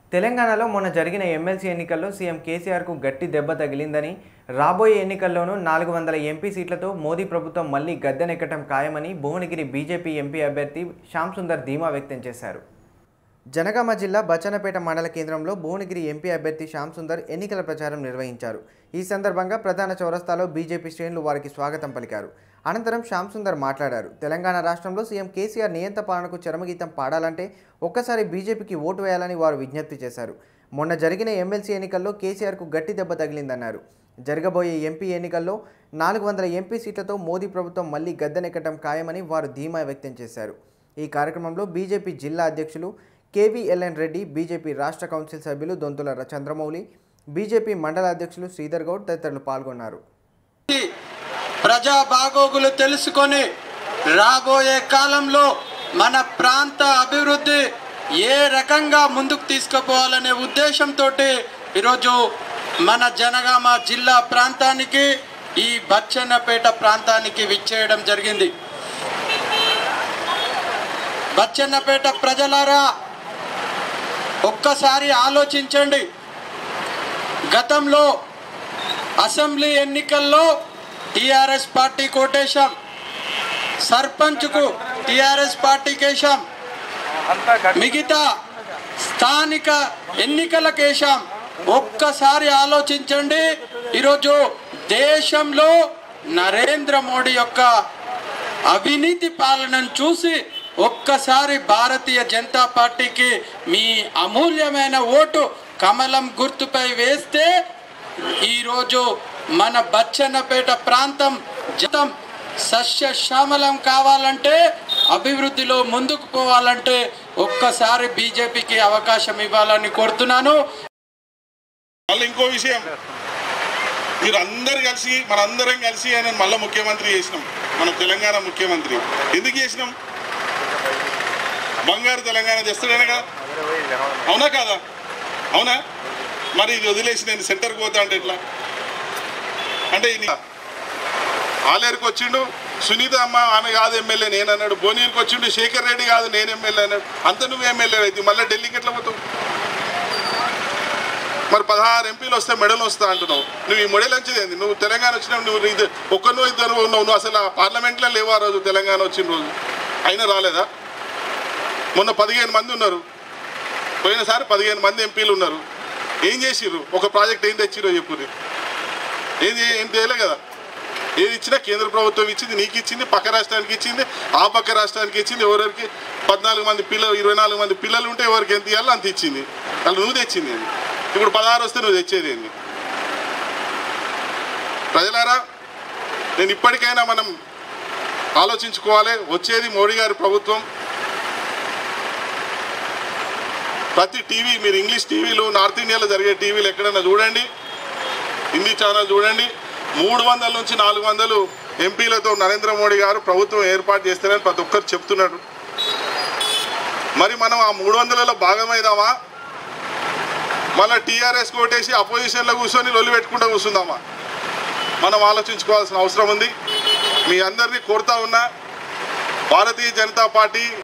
తెలంగాణలో మొన్న జరిగిన ఎమ్మెల్సీ ఎన్నికల్లో సీఎం కేసీఆర్కు గట్టి దెబ్బ తగిలిందని రాబోయే ఎన్నికల్లోనూ నాలుగు వందల ఎంపీ సీట్లతో మోదీ ప్రభుత్వం మళ్లీ గద్దెనెక్కటం ఖాయమని భువనగిరి బీజేపీ ఎంపీ అభ్యర్థి శ్యామ్ సుందర్ ధీమా వ్యక్తం చేశారు జనగామ జిల్లా బచ్చన్నపేట మండల కేంద్రంలో భువనగిరి ఎంపీ అభ్యర్థి శ్యామ్ సుందర్ ఎన్నికల ప్రచారం నిర్వహించారు ఈ సందర్భంగా ప్రధాన చౌరస్తాలో బీజేపీ శ్రేణులు వారికి స్వాగతం పలికారు అనంతరం శ్యామ్ సుందర్ మాట్లాడారు తెలంగాణ రాష్ట్రంలో సీఎం కేసీఆర్ నియంత పాలనకు చరమగీతం పాడాలంటే ఒక్కసారి బీజేపీకి ఓటు వేయాలని వారు విజ్ఞప్తి చేశారు మొన్న జరిగిన ఎమ్మెల్సీ ఎన్నికల్లో కేసీఆర్కు గట్టి దెబ్బ తగిలిందన్నారు జరగబోయే ఎంపీ ఎన్నికల్లో నాలుగు వందల ఎంపీ సీట్లతో మోదీ ప్రభుత్వం మళ్లీ గద్దెనెక్కటం ఖాయమని వారు ధీమా వ్యక్తం చేశారు ఈ కార్యక్రమంలో బీజేపీ జిల్లా అధ్యక్షులు కేవీఎల్ఎన్ రెడ్డి బీజేపీ రాష్ట్ర కౌన్సిల్ సభ్యులు దొంతుల ర- చంద్రమౌళి బీజేపీ మండల అధ్యక్షులు శ్రీధర్ గౌడ్ తదితరులు పాల్గొన్నారు ప్రజా బాగోగులు తెలుసుకొని రాబోయే కాలంలో మన ప్రాంత అభివృద్ధి ఏ రకంగా ముందుకు తీసుకుపోవాలనే ఉద్దేశంతో ఈరోజు మన జనగామ జిల్లా ప్రాంతానికి ఈ బచ్చన్నపేట ప్రాంతానికి విచ్చేయడం జరిగింది బచ్చన్నపేట ప్రజలారా ఒక్కసారి ఆలోచించండి గతంలో అసెంబ్లీ ఎన్నికల్లో టిఆర్ఎస్ పార్టీ కోటేశాం సర్పంచ్కు టిఆర్ఎస్ పార్టీ కేశాం మిగతా స్థానిక ఎన్నికలకు వేశాం ఒక్కసారి ఆలోచించండి ఈరోజు దేశంలో నరేంద్ర మోడీ యొక్క అవినీతి పాలనను చూసి ఒక్కసారి భారతీయ జనతా పార్టీకి మీ అమూల్యమైన ఓటు కమలం గుర్తుపై వేస్తే ఈరోజు మన బచ్చన్నపేట ప్రాంతం జతం సస్యశ్యామలం కావాలంటే అభివృద్ధిలో ముందుకు పోవాలంటే ఒక్కసారి బీజేపీకి అవకాశం ఇవ్వాలని కోరుతున్నాను మళ్ళీ ఇంకో విషయం మీరు అందరు కలిసి మనందరం కలిసి ఆయన మళ్ళీ ముఖ్యమంత్రి చేసినాం మన తెలంగాణ ముఖ్యమంత్రి ఎందుకు చేసినాం బంగారు తెలంగాణ తెస్తాడనగా అవునా కాదా అవునా మరి ఇది వదిలేసి నేను సెంటర్కి పోతా అంటే ఎట్లా అంటే ఇది ఆలేరుకి వచ్చిండు సునీత అమ్మ ఆమె కాదు ఎమ్మెల్యే నేను అన్నాడు భువనగిరికి వచ్చిండు శేఖర్ రెడ్డి కాదు నేను ఎమ్మెల్యే అన్నాడు అంత నువ్వు ఎమ్మెల్యే అయితే మళ్ళీ ఢిల్లీకి ఎట్లా పోతావు మరి పదహారు ఎంపీలు వస్తే మెడల్ వస్తా అంటున్నావు నువ్వు ఈ మెడల్ వచ్చేది నువ్వు తెలంగాణ వచ్చినావు నువ్వు ఇది ఒక్కనో ఇద్దరు ఉన్నావు నువ్వు అసలు ఆ పార్లమెంట్లో లేవు ఆ రోజు తెలంగాణ వచ్చిన రోజు అయినా రాలేదా మొన్న పదిహేను మంది ఉన్నారు పోయినసారి పదిహేను మంది ఎంపీలు ఉన్నారు ఏం చేసిర్రు ఒక ప్రాజెక్ట్ ఏం తెచ్చిరో చెప్పుర్రి ఏది ఏం చేయలే కదా ఏది ఇచ్చినా కేంద్ర ప్రభుత్వం ఇచ్చింది నీకు ఇచ్చింది పక్క రాష్ట్రానికి ఇచ్చింది ఆ పక్క రాష్ట్రానికి ఇచ్చింది ఎవరెవరికి పద్నాలుగు మంది పిల్లలు ఇరవై నాలుగు మంది పిల్లలు ఉంటే ఎవరికి ఎంత ఇవ్వాలో అంత ఇచ్చింది అలా నువ్వు తెచ్చింది అది ఇప్పుడు పదహారు వస్తే నువ్వు తెచ్చేది ఏంది ప్రజలారా నేను ఇప్పటికైనా మనం ఆలోచించుకోవాలి వచ్చేది మోడీ గారి ప్రభుత్వం ప్రతి టీవీ మీరు ఇంగ్లీష్ టీవీలు నార్త్ ఇండియాలో జరిగే టీవీలు ఎక్కడైనా చూడండి హిందీ ఛానల్ చూడండి మూడు వందల నుంచి నాలుగు వందలు ఎంపీలతో నరేంద్ర మోడీ గారు ప్రభుత్వం ఏర్పాటు చేస్తారని ప్రతి ఒక్కరు చెప్తున్నాడు మరి మనం ఆ మూడు వందలలో భాగమైదామా మళ్ళీ టీఆర్ఎస్ కోటేసి అపోజిషన్లో కూర్చొని లొల్లి పెట్టుకుంటూ కూర్చుందామా మనం ఆలోచించుకోవాల్సిన అవసరం ఉంది మీ అందరినీ కోరుతా ఉన్నా భారతీయ జనతా పార్టీ